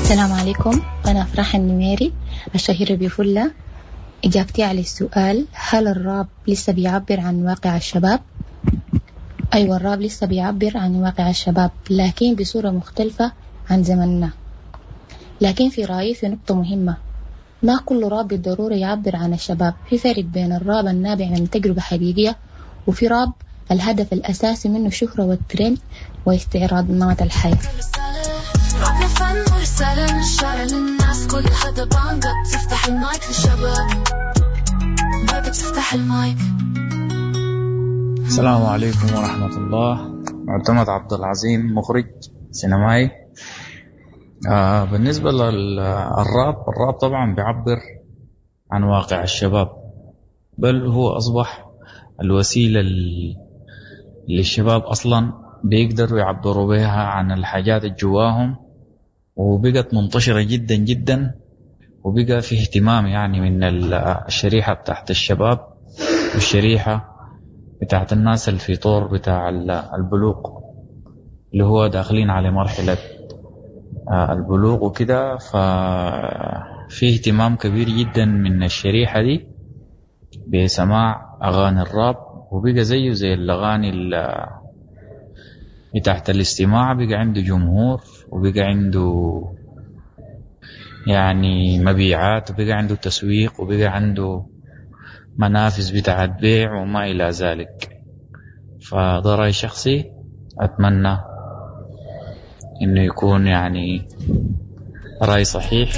السلام عليكم أنا أفراح النميري الشهيرة بفلة إجابتي على السؤال هل الراب لسه بيعبر عن واقع الشباب؟ أيوة الراب لسه بيعبر عن واقع الشباب لكن بصورة مختلفة عن زمننا لكن في رأيي في نقطة مهمة ما كل راب بالضرورة يعبر عن الشباب في فرق بين الراب النابع من تجربة حقيقية وفي راب الهدف الأساسي منه الشهرة والترند واستعراض نمط الحياة رابنا فن ورسالة نشارة للناس كل حدا بانجا تفتح المايك للشباب بابا تفتح المايك السلام عليكم ورحمة الله معتمد عبد العظيم مخرج سينمائي آه بالنسبة للراب الراب طبعا بيعبر عن واقع الشباب بل هو أصبح الوسيلة اللي الشباب أصلا بيقدروا يعبروا بها عن الحاجات اللي جواهم وبقت منتشرة جدا جدا وبقى في اهتمام يعني من الشريحة بتاعت الشباب والشريحة بتاعت الناس اللي في طور بتاع البلوغ اللي هو داخلين على مرحلة البلوغ وكده ففي اهتمام كبير جدا من الشريحة دي بسماع أغاني الراب وبقى زيه زي الأغاني بتاعت الاستماع بقى عنده جمهور وبقى عنده يعني مبيعات وبقى عنده تسويق وبقى عنده منافذ بتاعت بيع وما إلى ذلك فده رأي شخصي أتمنى إنه يكون يعني رأي صحيح